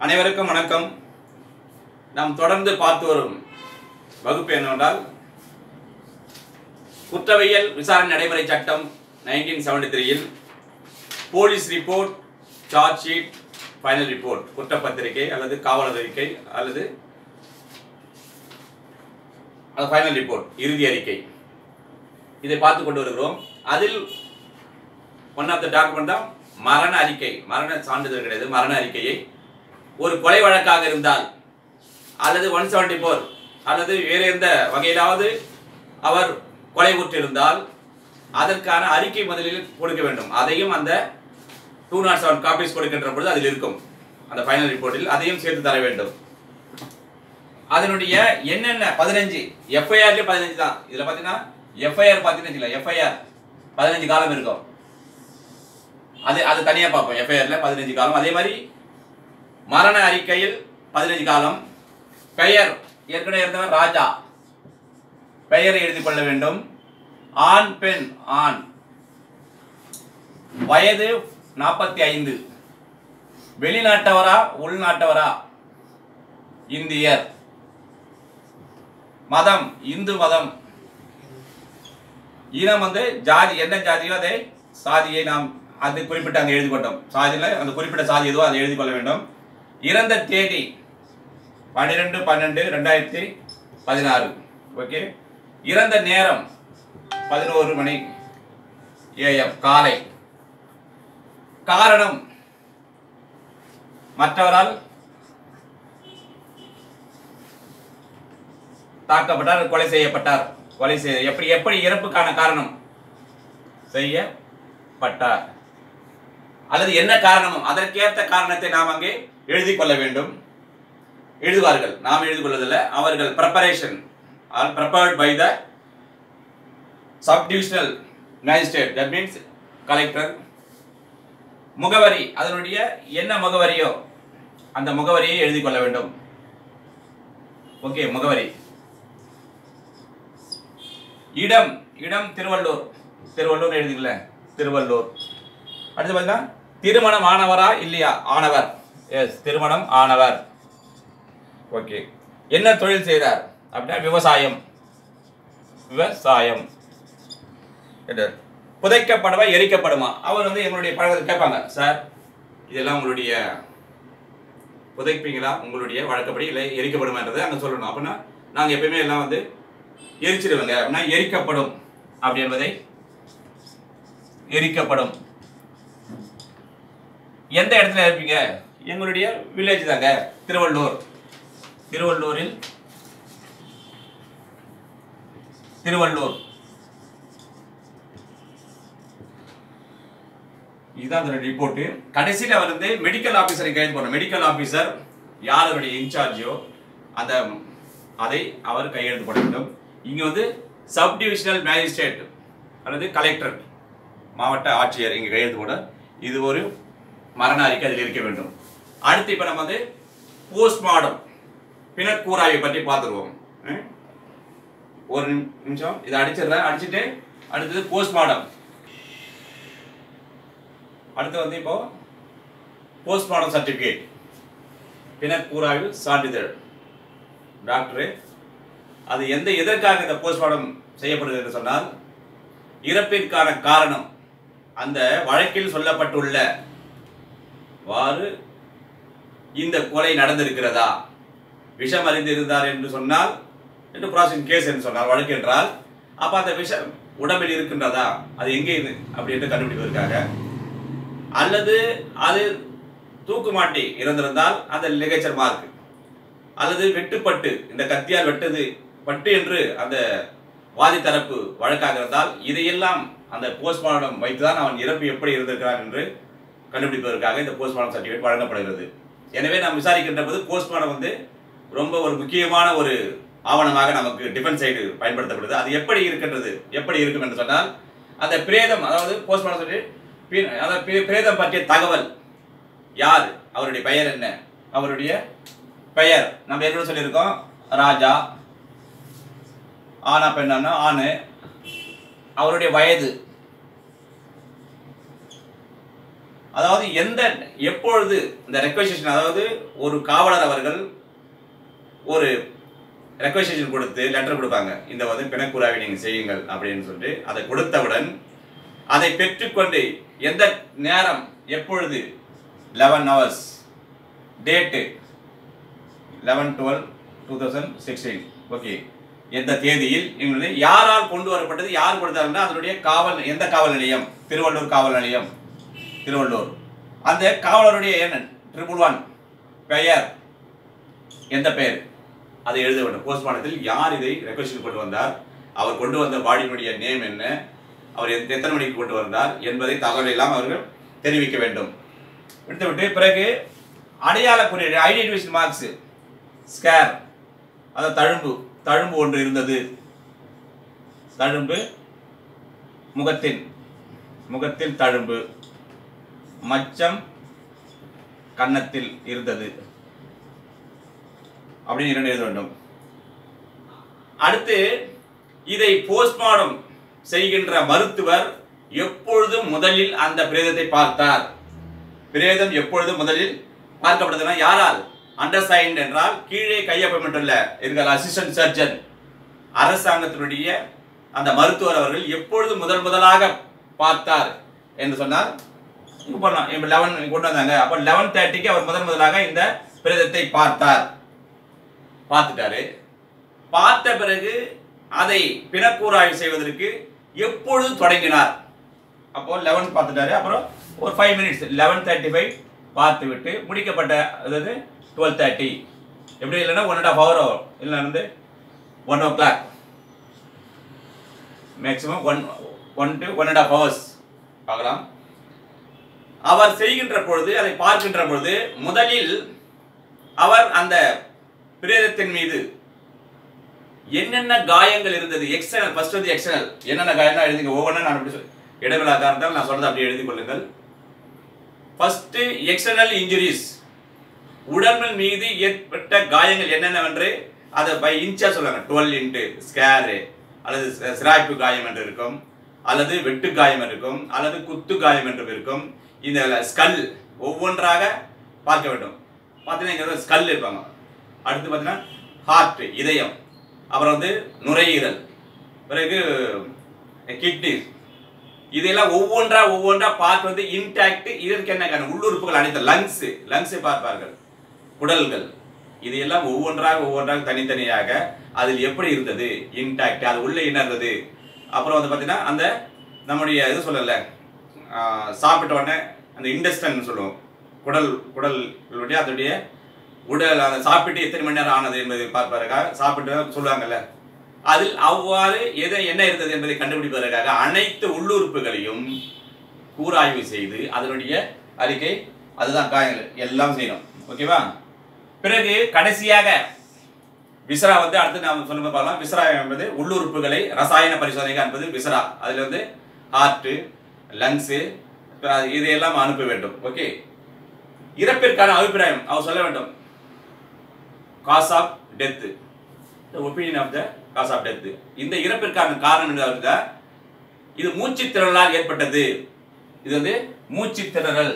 அனைவருக்கும் வணக்கம் நாம் தொடர்ந்து பார்த்து வரும் வகுப்பு என்னவென்றால் குற்றவியல் விசாரணை நடைமுறை சட்டம் நைன்டீன் செவன்டி த்ரீயில் police report charge sheet final report குற்றப்பத்திரிகை அல்லது காவலர் அறிக்கை அல்லது அது ஃபைனல் ரிப்போர்ட் இறுதி அறிக்கை இதை பார்த்து கொண்டு வருகிறோம் அதில் ஒன் ஆஃப் த டாக்குமெண்ட் தான் மரண அறிக்கை மரண சான்றிதழ் கிடையாது மரண அறிக்கையை ஒரு கொலை வழக்காக இருந்தால் அல்லது ஒன் செவன்டி ஃபோர் அல்லது வேறு எந்த வகையிலாவது அவர் கொலை உற்றிருந்தால் அதற்கான அறிக்கை முதலில் கொடுக்க வேண்டும் அதையும் அந்த டூ நாட் செவன் காப்பீஸ் கொடுக்கின்ற பொழுது அதில் இருக்கும் அந்த ஃபைனல் ரிப்போர்ட்டில் அதையும் சேர்த்து தர வேண்டும் அதனுடைய என்னென்ன பதினஞ்சு எஃப்ஐஆர்லேயும் பதினஞ்சு தான் இதில் பார்த்தீங்கன்னா எஃப்ஐஆர் பார்த்தீங்கன்னா எஃப்ஐஆர் பதினஞ்சு காலம் இருக்கும் அது அது தனியாக பார்ப்போம் எஃப்ஐஆர்ல பதினஞ்சு காலம் அதே மாதிரி மரண அறிக்கையில் பதினஞ்சு காலம் பெயர் ஏற்கனவே இருந்தவர் ராஜா பெயரை எழுதி கொள்ள வேண்டும் ஆண் பெண் ஆண் வயது நாற்பத்தி ஐந்து வெளிநாட்டவரா உள்நாட்டவரா இந்தியர் மதம் இந்து மதம் இனம் வந்து ஜாதி என்ன ஜாதியோ அதை சாதியை நாம் அது குறிப்பிட்டு அங்கே எழுதி கொண்டோம் சாதியில் அந்த குறிப்பிட்ட சாதி எதுவோ அதை எழுதி கொள்ள வேண்டும் இறந்த தேதி பன்னிரெண்டு பன்னெண்டு ரெண்டாயிரத்தி பதினாறு ஓகே இறந்த நேரம் பதினோரு மணி ஏஎம் காலை காரணம் மற்றவரால் தாக்கப்பட்டார் கொலை செய்யப்பட்டார் கொலை செய்ய எப்படி எப்படி இறப்புக்கான காரணம் செய்யப்பட்டார் அல்லது என்ன காரணமும் அதற்கேற்ற காரணத்தை நாம் அங்கே எழுதி கொள்ள வேண்டும் எழுதுவார்கள் நாம் எழுதி கொள்வதில்லை அவர்கள் preparation are prepared by the sub divisional magistrate that means collector முகவரி அதனுடைய என்ன முகவரியோ அந்த முகவரியை எழுதி கொள்ள வேண்டும் ஓகே முகவரி இடம் இடம் திருவள்ளூர் திருவள்ளூர் எழுதிக்கல திருவள்ளூர் அடுத்து பார்த்தீங்கன்னா திருமணம் ஆனவரா இல்லையா ஆனவர் எஸ் திருமணம் ஆனவர் ஓகே என்ன தொழில் செய்தார் அப்படின்னா விவசாயம் விவசாயம் இது. புதைக்கப்படுமா எரிக்கப்படுமா அவர் வந்து எங்களுடைய பழக்கத்தை கேட்பாங்க சார் இதெல்லாம் உங்களுடைய புதைப்பீங்களா உங்களுடைய வழக்கப்படி இல்லை எரிக்கப்படுமான்றதை அங்கே சொல்லணும் அப்படின்னா நாங்கள் எப்பயுமே எல்லாம் வந்து எரிச்சிடுவாங்க அப்படின்னா எரிக்கப்படும் அப்படி என்பதை எரிக்கப்படும் எந்த இடத்துல இருப்பீங்க எங்களுடைய வில்லேஜ் தாங்க திருவள்ளூர் திருவள்ளூரில் திருவள்ளூர் இதுதான் அதோட ரிப்போர்ட்டு கடைசியில் அவர் வந்து மெடிக்கல் ஆஃபீஸரை கைது பண்ணணும் மெடிக்கல் ஆஃபீஸர் யார் அவருடைய இன்சார்ஜோ அந்த அதை அவர் கையெழுத்து போட வேண்டும் இங்கே வந்து சப் டிவிஷனல் மேஜிஸ்ட்ரேட் அல்லது கலெக்டர் மாவட்ட ஆட்சியர் இங்கே கையெழுத்து போட இது ஒரு மரண அறிக்கை அதில் இருக்க வேண்டும் அடுத்து இப்போ நம்ம வந்து போஸ்ட்மார்டம் பிணக்கூறாய்வை பற்றி பார்த்துருவோம் ம்? ஒரு நிமி- நிமிஷம் இதை அடிச்சிடுறேன் அடிச்சுட்டு அடுத்தது போஸ்ட்மார்டம் அடுத்து வந்து இப்போ போஸ்ட்மார்டம் சர்டிஃபிகேட் பிணக்கூறாய்வு சான்றிதழ் டாக்டரு அது எந்த எதற்காக இந்த போஸ்ட்மார்டம் செய்யப்படுகிறது என்று சொன்னால் இறப்பிற்கான காரணம் அந்த வழக்கில் சொல்லப்பட்டுள்ள வாறு இந்த கொலை நடந்திருக்கிறதா விஷம் அறிந்திருந்தார் என்று சொன்னால் என்று ப்ராசிங் கேஸ் என்று சொன்னார் வழக்கு என்றால் அப்ப அந்த விஷம் உடம்பில் இருக்கின்றதா அது எங்கே இது அப்படி என்று கண்டுபிடிப்பதற்காக அல்லது அது தூக்கு மாட்டி இறந்திருந்தால் அந்த லிகேச்சர் மார்க் அல்லது வெட்டுப்பட்டு இந்த கத்தியால் வெட்டது பட்டு என்று அந்த வாதி தரப்பு வழக்காக இருந்தால் இதையெல்லாம் அந்த போஸ்ட்மார்டம் வைத்துதான் அவன் இறப்பு எப்படி இருந்திருக்கிறான் என்று கண்டுபிடிப்பதற்காக இந்த போஸ்ட்மார்டம் சர்டிஃபிகேட் வழங்கப்படுகிறது எனவே நாம் விசாரிக்கின்ற போது போஸ்ட்மார்டம் வந்து ரொம்ப ஒரு முக்கியமான ஒரு ஆவணமாக நமக்கு டிஃபென்ஸ் சைடு பயன்படுத்தப்படுது அது எப்படி இருக்கின்றது எப்படி இருக்கும் என்று சொன்னால் அந்த பிரேதம் அதாவது போஸ்ட்மார்டம் சர்டிஃபிகேட் பி- அதாவது பிரே- பிரேதம் பற்றிய தகவல் யார் அவருடைய பெயர் என்ன அவருடைய பெயர் நம்ம ஏற்கனவே சொல்லியிருக்கோம் ராஜா ஆனா பெண்ணானா ஆணு அவருடைய வயது அதாவது எந்த எப்பொழுது இந்த ரெக்வசிஷன் அதாவது ஒரு காவலர் அவர்கள் ஒரு ரெக்வசிஷன் கொடுத்து லெட்டர் கொடுப்பாங்க இந்த வந்து பிணக்கூறாவை நீங்கள் செய்யுங்கள் அப்படின்னு சொல்லிட்டு அதை கொடுத்தவுடன் அதை பெற்றுக்கொண்டு எந்த நேரம் எப்பொழுது eleven hours date eleven twelve two thousand sixteen okay எந்த தேதியில் இவங்க யாரால் கொண்டு வரப்பட்டது யார் கொடுத்தாருன்னா அதனுடைய காவல் எந்த காவல் நிலையம் திருவள்ளூர் காவல் நிலையம் திருவள்ளூர் அந்த காவலருடைய எண் ட்ரிபிள் ஒன் பெயர் எந்த பெயர் அதை எழுத வேண்டும் போஸ்ட்மார்ட்டத்தில் யார் இதை ரெக்வஸ்ட் கொண்டு வந்தார் அவர் கொண்டு வந்த பாடியினுடைய நேம் என்ன அவர் எத்த- எத்தனை மணிக்கு கொண்டு வந்தார் என்பதை தகவல் எல்லாம் அவர்கள் தெரிவிக்க வேண்டும் விட்டுவிட்டு பிறகு அடையாள குறியீடு ஐடென்டிஃபிகேஷன் மார்க்ஸ் ஸ்கேர் அதாவது தழும்பு தழும்பு ஒன்று இருந்தது தழும்பு முகத்தின் முகத்தில் தழும்பு மச்சம் கன்னத்தில் இருந்தது அப்படின்னு இரண்டு எழுத வேண்டும் அடுத்து இதை போஸ்ட்மார்டம் செய்கின்ற மருத்துவர் எப்பொழுதும் முதலில் அந்த பிரேதத்தை பார்த்தார் பிரேதம் எப்பொழுது முதலில் பார்க்கப்படுதுன்னா யாரால் அண்டர்சைன்ட் என்றால் கீழே கையொப்பமிட்டுள்ள இருக்கிற அசிஸ்டன்ட் சர்ஜன் அரசாங்கத்தினுடைய அந்த மருத்துவர் அவர்கள் எப்பொழுது முதல் முதலாக பார்த்தார் என்று சொன்னால் இங்க போடலாம் இப்போ லெவன் கொண்டு வந்தாங்க அப்போ லெவன் தேர்ட்டிக்கு அவர் முதல் முதலாக இந்த பிரேதத்தை பார்த்தார் பார்த்துட்டாரு பார்த்த பிறகு அதை பிணக்கூறாய்வு செய்வதற்கு எப்பொழுது தொடங்கினார் அப்போ லெவன் பார்த்துட்டாரு அப்புறம் ஒரு five minutes eleven thirty five பார்த்து விட்டு முடிக்கப்பட்ட அதாவது டுவெல் தேர்ட்டி எப்படி இல்லைன்னா ஒன் அண்ட் ஆஃப் ஹவர் ஆகும் இல்லை வந்து one o'clock maximum one one to one and half hours பார்க்கலாம் அவர் செய்கின்ற பொழுது அதை பார்க்கின்ற பொழுது முதலில் அவர் அந்த பிரேதத்தின் மீது என்னென்ன காயங்கள் இருந்தது எக்ஸ்டர்னல் ஃபர்ஸ்ட் வந்து எக்ஸ்டர்னல் என்னென்ன காயம்னா எழுதிங்க ஒவ்வொன்றும் நான் அப்படி சொல் இடவிழா காரணத்தால் நான் சொல்றதை அப்படியே எழுதி கொள்ளுங்கள் ஃபர்ஸ்ட் எக்ஸ்டர்னல் இன்ஜுரிஸ் உடம்பின் மீது ஏற்பட்ட காயங்கள் என்னென்னவென்று அதை பை இன்ச்சா சொல்லுவாங்க டுவெல் இன்ட்டு ஸ்கேரு அல்லது சி- சிராய்ப்பு காயம் என்று இருக்கும் அல்லது வெட்டு காயம் இருக்கும் அல்லது குத்து காயம் என்றும் இருக்கும் இந்த ஸ்கல் ஒவ்வொன்றாக பார்க்க வேண்டும் பார்த்தீங்கன்னா இங்கே ஸ்கல் இருப்பாங்க அடுத்து பார்த்தீங்கன்னா ஹார்ட் இதயம் அப்புறம் வந்து நுரையீரல் பிறகு கிட்னி இதெல்லாம் ஒவ்வொன்றா ஒவ்வொன்றா பார்த்து வந்து இன்டாக்ட் இதற்கு என்ன காரணம் உள்ளுறுப்புகள் அனைத்து லங்ஸ் லங்ஸை பார்ப்பார்கள் குடல்கள் இது எல்லாம் ஒவ்வொன்றாக ஒவ்வொன்றாக தனித்தனியாக அதில் எப்படி இருந்தது இன்டாக்ட் அது உள்ள என்ன இருந்தது அப்புறம் வந்து பார்த்தீங்கன்னா அந்த நம்முடைய இது சொல்லல ஆஹ், சாப்பிட்ட உடனே அந்த இண்டஸ்டன் சொல்லுவோம் குடல் குடலுடைய அதனுடைய உடல் அந்த சாப்பிட்டு எத்தனை மணி நேரம் ஆனது என்பதை பார்ப்பதற்காக சாப்பிட்டு சொல்லுவாங்கல்ல அதில் அவ்வாறு எதை என்ன இருந்தது என்பதை கண்டுபிடிப்பதற்காக அனைத்து உள்ளுறுப்புகளையும் கூராய்வு செய்து அதனுடைய அறிக்கை அதுதான் காயங்கள் எல்லாம் செய்யணும் ஓகேவா பிறகு கடைசியாக விசரா வந்து அடுத்து நாம் சொல்லும்போது பார்க்கலாம் விசரா என்பது உள்ளுறுப்புகளை ரசாயன பரிசோதனை என்பது விசரா அதில் வந்து ஹார்ட்டு லங்ஸு இதையெல்லாம் அனுப்ப வேண்டும் ஓகே இறப்பிற்கான அபிப்பிராயம் அவர் சொல்ல வேண்டும் cause of death opinion of the cause of death இந்த இறப்பிற்கான காரணம் என்ன வருதா இது மூச்சு திணறலால் ஏற்பட்டது இது வந்து மூச்சு திணறல்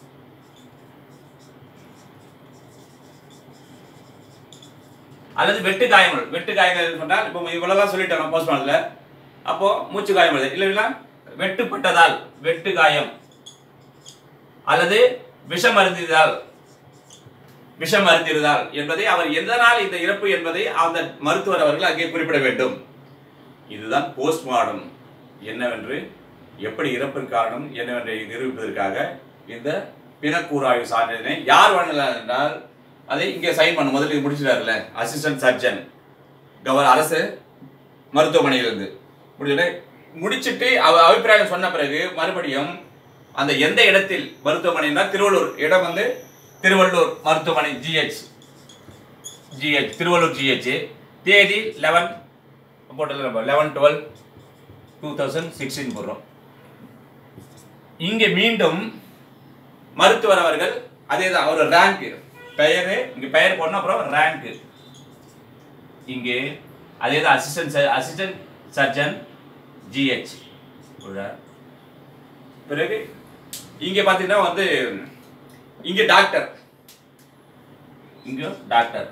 அல்லது வெட்டு காயங்கள் வெட்டு காயங்கள் சொன்னால் இப்போ இவ்வளவுதான் சொல்லிட்டோம் போஸ்ட்மார்ட்ல அப்போ மூச்சு காயம் வருது இல்லை இல்லைன்னா வெட்டுப்பட்டதால் வெட்டு காயம் அல்லது விஷம் அருந்தியதால் விஷம் அருந்திருந்தால் என்பதை அவர் எதனால் இந்த இறப்பு என்பதை அந்த மருத்துவர் அவர்கள் அங்கே குறிப்பிட வேண்டும் இதுதான் போஸ்ட்மார்டம் என்னவென்று எப்படி இறப்பின் காரணம் என்னவென்று நிரூபிப்பதற்காக இந்த பிணக்கூறாய்வு சான்றிதழை யார் வழங்கலாம் என்றால் அதை இங்கே சைன் பண்ண முதல்ல இது முடிச்சிட்டாருல அசிஸ்டன்ட் சர்ஜன் கவர் அரசு மருத்துவமனையிலிருந்து முடிச்சுட்டு முடிச்சிட்டு அவ அபிப்பிராயம் சொன்ன பிறகு மறுபடியும் அந்த எந்த இடத்தில் மருத்துவமனைனா திருவள்ளூர் இடம் வந்து திருவள்ளூர் மருத்துவமனை ஜிஹெச் ஜிஹெச் திருவள்ளூர் ஜிஹெச் தேதி லெவன் போட்டல நம்ம eleven twelve two thousand sixteen போடுறோம் இங்கே மீண்டும் மருத்துவர் அவர்கள் அதே தான் அவர் ரேங்க் பெயர் இங்கே பெயர் போடணும் அப்புறம் ரேங்க் இங்கே அதே தான் அசிஸ்டன்ட் அசிஸ்டன்ட் சர்ஜன் ஜிஹெச் பிறகு இங்க பாத்தீங்கன்னா வந்து இங்க டாக்டர் இங்க டாக்டர்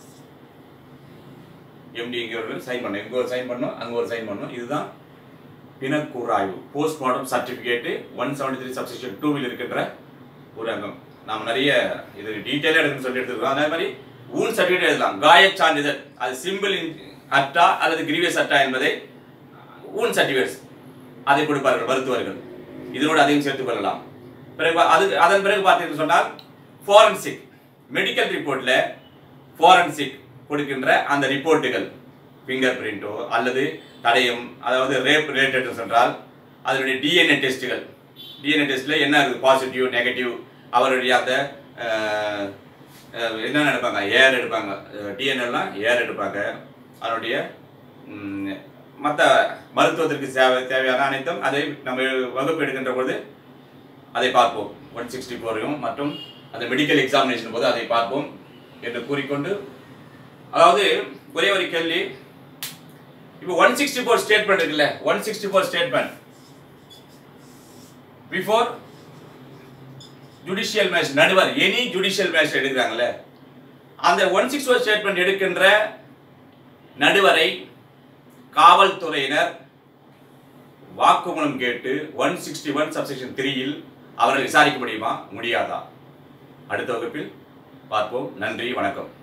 எம்டி இங்க ஒரு சைன் பண்ணணும் இங்க ஒரு சைன் பண்ணணும் அங்க ஒரு சைன் பண்ணணும் இதுதான் பிணக்கூறாய்வு postmortem certificate one seventy three subsection டூவில் இருக்கின்ற ஒரு அங்கம் நாம் நிறைய இது டீட்டெயிலாக எடுக்கணும்னு சொல்லி எடுத்துருக்கோம் அதே மாதிரி ஊன் சர்டிஃபிகேட் எழுதலாம் காயச் சான்றிதழ் அது சிம்பிள் அட்டா அல்லது கிரீவியஸ் அட்டா என்பதை ஊன் சர்டிஃபிகேட்ஸ் அதை கொடுப்பார்கள் மருத்துவர்கள் இதனோடு அதையும் சேர்த்துக் கொள்ளலாம் பிறகு பா- அது அதன் பிறகு பார்த்தீங்கன்னு சொன்னால் ஃபாரன்சிக் மெடிக்கல் ரிப்போர்ட்டில் ஃபாரன்சிக் கொடுக்கின்ற அந்த ரிப்போர்ட்டுகள் ஃபிங்கர் பிரிண்டோ அல்லது தடயம் அதாவது ரேப் ரிலேட்டட் என்றால் அதனுடைய டிஎன்ஏ டெஸ்ட்டுகள் டிஎன்ஏ டெஸ்ட்டில் என்ன இருக்குது பாசிட்டிவ் நெகட்டிவ் அவருடைய அந்த அஹ், அஹ், என்ன எடுப்பாங்க ஏர் எடுப்பாங்க டிஎன்ஏலாம் ஏர் எடுப்பாங்க அதனுடைய மற்ற மருத்துவத்திற்கு தேவை தேவையான அனைத்தும் அதை நம்ம வகுப்பு எடுக்கின்ற பொழுது அதை பார்ப்போம் ஒன் சிக்ஸ்டி ஃபோரையும் மற்றும் அந்த மெடிக்கல் எக்ஸாமினேஷன் போது அதை பார்ப்போம் என்று கூறிக்கொண்டு அதாவது ஒரே ஒரு கேள்வி இப்போ ஒன் சிக்ஸ்டி ஃபோர் ஸ்டேட்மெண்ட் இருக்குல்ல one sixty four statement before judicial match நடுவர் எனி ஜுடிஷியல் மேட்ச் எடுக்கிறாங்கல்ல அந்த ஒன் சிக்ஸ் ஃபோர் ஸ்டேட்மெண்ட் எடுக்கின்ற நடுவரை காவல்துறையினர் வாக்குமூலம் கேட்டு ஒன் சிக்ஸ்டி ஒன் சப்செக்ஷன் த்ரீயில் அவரை விசாரிக்க முடியுமா முடியாதா அடுத்த வகுப்பில் பார்ப்போம் நன்றி வணக்கம்